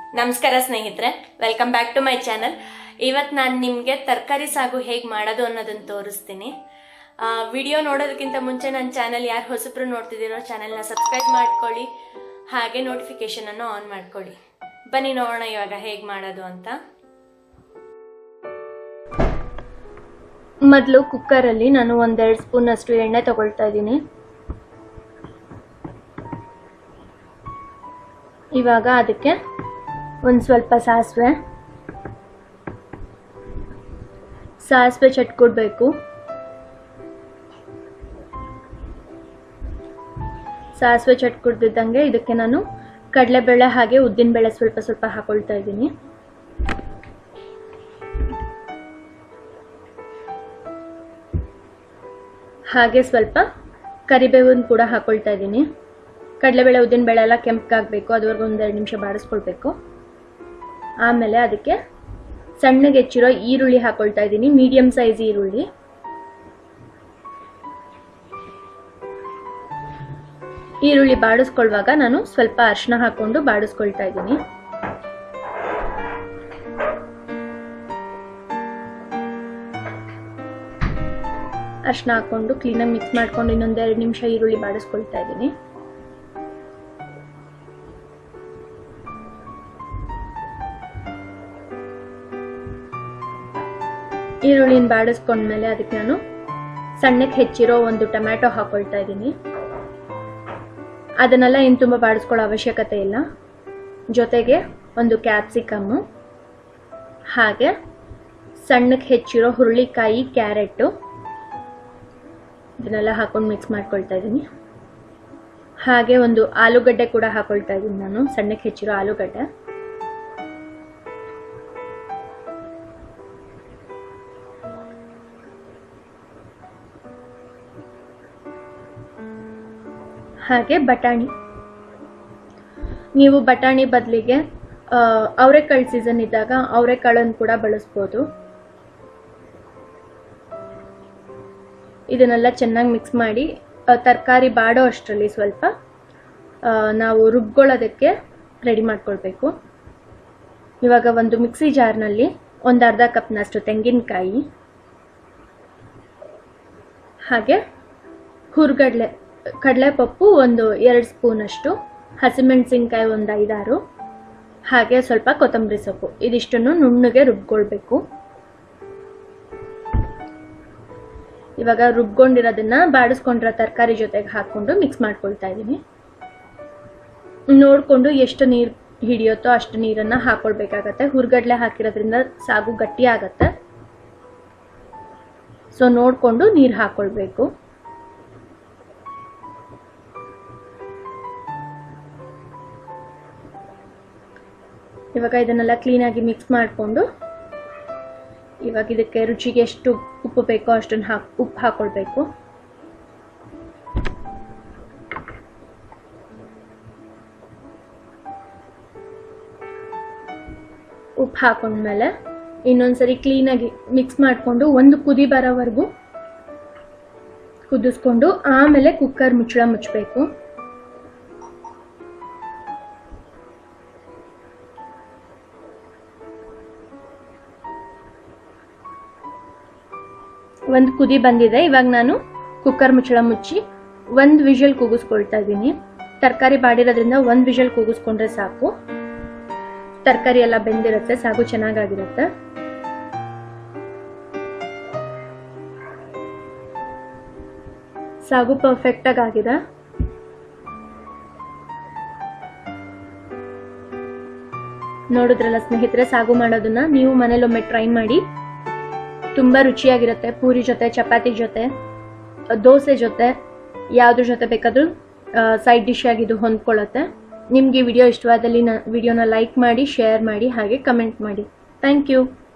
ನಮಸ್ಕಾರ ಸ್ನೇಹಿತರೆ welcome back to my channel ಇವತ್ತು ನಾನು ನಿಮಗೆ ತರಕಾರಿ ಸಾಗು ಹೇಗೆ ಮಾಡೋದು ಅನ್ನೋದನ್ನು ತೋರಿಸ್ತೀನಿ ವಿಡಿಯೋ ನೋಡೋದಕ್ಕಿಂತ ಮುಂಚೆ ನನ್ನ ಚಾನಲ್ ಯಾರು ಹೊಸಬ್ರು ನೋಡ್ತಿದ್ದೀರೋ ಚಾನಲ್ನ ಸಬ್ಸ್ಕ್ರೈಬ್ ಮಾಡ್ಕೊಳ್ಳಿ ಹಾಗೆ ನೋಟಿಫಿಕೇಶನ್ ಅನ್ನು ಆನ್ ಮಾಡ್ಕೊಳ್ಳಿ ಬನ್ನಿ ನೋಡೋಣ ಇವಾಗ ಹೇಗೆ ಮಾಡೋದು ಅಂತ ಮೊದಲು ಕುಕ್ಕರಲ್ಲಿ ನಾನು ಒಂದೆರಡು ಸ್ಪೂನ್ ಅಷ್ಟು ಎಣ್ಣೆ ತಗೊಳ್ತಾ ಇದ್ದೀನಿ ಇವಾಗ ಅದಕ್ಕೆ ಒಂದು ಸ್ವಲ್ಪ ಸಾಸಿವೆ ಸಾಸಿವೆ ಚಟ್ಕೊಡ್ಬೇಕು ಸಾಸಿವೆ ಚಟ್ಕೊಡ್ದಿದ್ದಂಗೆ ಇದಕ್ಕೆ ನಾನು ಕಡಲೆಬೇಳೆ ಹಾಗೆ ಉದ್ದಿನಬೇಳೆ ಸ್ವಲ್ಪ ಸ್ವಲ್ಪ ಹಾಕೊಳ್ತಾ ಇದ್ದೀನಿ ಹಾಗೆ ಸ್ವಲ್ಪ ಕರಿಬೇವನ್ನು ಕೂಡ ಹಾಕೊಳ್ತಾ ಇದ್ದೀನಿ ಕಡಲೆಬೇಳೆ ಉದ್ದಿನಬೇಳೆ ಎಲ್ಲ ಕೆಂಪಗಾಗಬೇಕು ಅದುವರೆಗೂ ಒಂದೆರಡು ನಿಮಿಷ ಬಾಡಿಸ್ಕೊಳ್ಬೇಕು ಆಮೇಲೆ ಅದಕ್ಕೆ ಸಣ್ಣಗೆ ಹೆಚ್ಚಿರೋ ಈರುಳ್ಳಿ ಹಾಕೊಳ್ತಾ ಇದ್ದೀನಿ ಮೀಡಿಯಂ ಸೈಜ್ ಈರುಳ್ಳಿ ಈರುಳ್ಳಿ ಬಾಡಿಸ್ಕೊಳ್ಳುವಾಗ ನಾನು ಸ್ವಲ್ಪ ಅರಿಶಿನ ಹಾಕೊಂಡು ಬಾಡಿಸ್ಕೊಳ್ತಾ ಇದ್ದೀನಿ ಅರಿಶಿನ ಹಾಕೊಂಡು ಕ್ಲೀನಾಗಿ ಮಿಕ್ಸ್ ಮಾಡ್ಕೊಂಡು ಇನ್ನೊಂದೆರಡು ನಿಮಿಷ ಈರುಳ್ಳಿ ಬಾಡಿಸ್ಕೊಳ್ತಾ ಇದ್ದೀನಿ ಈರುಳ್ಳಿನ ಬಾಡಿಸ್ಕೊಂಡ್ಮೇಲೆ ಅದಕ್ಕೆ ನಾನು ಸಣ್ಣಕ್ಕೆ ಹೆಚ್ಚಿರೋ ಒಂದು ಟೊಮ್ಯಾಟೊ ಹಾಕೊಳ್ತಾ ಇದ್ದೀನಿ ಅದನ್ನೆಲ್ಲ ಏನು ತುಂಬ ಬಾಡಿಸ್ಕೊಳ್ಳೋ ಅವಶ್ಯಕತೆ ಇಲ್ಲ ಜೊತೆಗೆ ಒಂದು ಕ್ಯಾಪ್ಸಿಕಮ್ಮು ಹಾಗೆ ಸಣ್ಣಕ್ಕೆ ಹೆಚ್ಚಿರೋ ಹುರುಳಿಕಾಯಿ ಕ್ಯಾರೆಟು ಇದನ್ನೆಲ್ಲ ಹಾಕೊಂಡು ಮಿಕ್ಸ್ ಮಾಡ್ಕೊಳ್ತಾ ಇದ್ದೀನಿ ಹಾಗೆ ಒಂದು ಆಲೂಗಡ್ಡೆ ಕೂಡ ಹಾಕೊಳ್ತಾ ಇದ್ದೀನಿ ನಾನು ಸಣ್ಣಕ್ಕೆ ಹೆಚ್ಚಿರೋ ಆಲೂಗಡ್ಡೆ ಹಾಗೆ ಬಟಾಣಿ ನೀವು ಬಟಾಣಿ ಬದಲಿಗೆ ಅವರೆಕಾಳು ಸೀಸನ್ ಇದ್ದಾಗ ಅವರೆಕಾಳನ್ನು ಕೂಡ ಬಳಸ್ಬೋದು ಇದನ್ನೆಲ್ಲ ಚೆನ್ನಾಗಿ ಮಿಕ್ಸ್ ಮಾಡಿ ತರಕಾರಿ ಬಾಡೋ ಅಷ್ಟರಲ್ಲಿ ಸ್ವಲ್ಪ ನಾವು ರುಬ್ಕೊಳ್ಳೋದಕ್ಕೆ ರೆಡಿ ಮಾಡ್ಕೊಳ್ಬೇಕು ಇವಾಗ ಒಂದು ಮಿಕ್ಸಿ ಜಾರ್ನಲ್ಲಿ ಒಂದು ಅರ್ಧ ಕಪ್ನಷ್ಟು ತೆಂಗಿನಕಾಯಿ ಹಾಗೆ ಹುರ್ಗಡ್ಲೆ ಕಡಲೆಪಪ್ಪು ಒಂದು ಎರಡು ಸ್ಪೂನಷ್ಟು ಹಸಿಮೆಣಸಿನ್ಕಾಯಿ ಒಂದು ಐದಾರು ಹಾಗೆ ಸ್ವಲ್ಪ ಕೊತ್ತಂಬರಿ ಸೊಪ್ಪು ಇದಿಷ್ಟನ್ನು ನುಣ್ಣಗೆ ರುಬ್ಕೊಳ್ಬೇಕು ಇವಾಗ ರುಬ್ಕೊಂಡಿರೋದನ್ನ ಬಾಡಿಸ್ಕೊಂಡಿರೋ ತರಕಾರಿ ಜೊತೆಗೆ ಹಾಕ್ಕೊಂಡು ಮಿಕ್ಸ್ ಮಾಡ್ಕೊಳ್ತಾ ಇದ್ದೀನಿ ನೋಡಿಕೊಂಡು ಎಷ್ಟು ನೀರು ಹಿಡಿಯುತ್ತೋ ಅಷ್ಟು ನೀರನ್ನು ಹಾಕೊಳ್ಬೇಕಾಗತ್ತೆ ಹುರ್ಗಡ್ಲೆ ಹಾಕಿರೋದ್ರಿಂದ ಸಾಗು ಗಟ್ಟಿ ಆಗತ್ತೆ ಸೊ ನೋಡಿಕೊಂಡು ನೀರು ಹಾಕೊಳ್ಬೇಕು ಇವಾಗ ಇದನ್ನೆಲ್ಲ ಕ್ಲೀನಾಗಿ ಮಿಕ್ಸ್ ಮಾಡಿಕೊಂಡು ಇವಾಗ ಇದಕ್ಕೆ ರುಚಿಗೆ ಎಷ್ಟು ಉಪ್ಪು ಬೇಕೋ ಅಷ್ಟನ್ನು ಹಾಕಿ ಉಪ್ಪು ಹಾಕೊಳ್ಬೇಕು ಉಪ್ಪು ಹಾಕೊಂಡ್ಮೇಲೆ ಇನ್ನೊಂದ್ಸರಿ ಕ್ಲೀನಾಗಿ ಮಿಕ್ಸ್ ಮಾಡಿಕೊಂಡು ಒಂದು ಕುದಿ ಬರೋವರೆಗೂ ಕುದಿಸ್ಕೊಂಡು ಆಮೇಲೆ ಕುಕ್ಕರ್ ಮುಚ್ಚಳ ಮುಚ್ಚಬೇಕು ಒಂದು ಕುದಿ ಬಂದಿದೆ ಇವಾಗ ನಾನು ಕುಕ್ಕರ್ ಮುಚ್ಚಳ ಮುಚ್ಚಿ ಒಂದು ವಿಷಲ್ ಕೂಗಿಸ್ಕೊಳ್ತಾ ಇದ್ದೀನಿ ತರಕಾರಿ ಬಾಡಿರೋದ್ರಿಂದ ಒಂದು ವಿಷಲ್ ಕೂಗಿಸ್ಕೊಂಡ್ರೆ ಸಾಕು ತರಕಾರಿ ಎಲ್ಲ ಬೆಂದಿರುತ್ತೆ ಸಾಗು ಚೆನ್ನಾಗಾಗಿರುತ್ತೆ ಸಾಗು ಪರ್ಫೆಕ್ಟಾಗಿ ಆಗಿದೆ ನೋಡಿದ್ರಲ್ಲ ಸ್ನೇಹಿತರೆ ಸಾಗು ಮಾಡೋದನ್ನ ನೀವು ಮನೇಲೊಮ್ಮೆ ಟ್ರೈ ಮಾಡಿ ತುಂಬ ರುಚಿಯಾಗಿರುತ್ತೆ ಪೂರಿ ಜೊತೆ ಚಪಾತಿ ಜೊತೆ ದೋಸೆ ಜೊತೆ ಯಾವುದ್ರ ಜೊತೆ ಬೇಕಾದರೂ ಸೈಡ್ ಡಿಶ್ ಆಗಿ ಇದು ಹೊಂದ್ಕೊಳ್ಳುತ್ತೆ ನಿಮಗೆ ವಿಡಿಯೋ ಇಷ್ಟವಾದಲ್ಲಿ ನ ವಿಡಿಯೋನ ಲೈಕ್ ಮಾಡಿ ಶೇರ್ ಮಾಡಿ ಹಾಗೆ ಕಮೆಂಟ್ ಮಾಡಿ ಥ್ಯಾಂಕ್ ಯು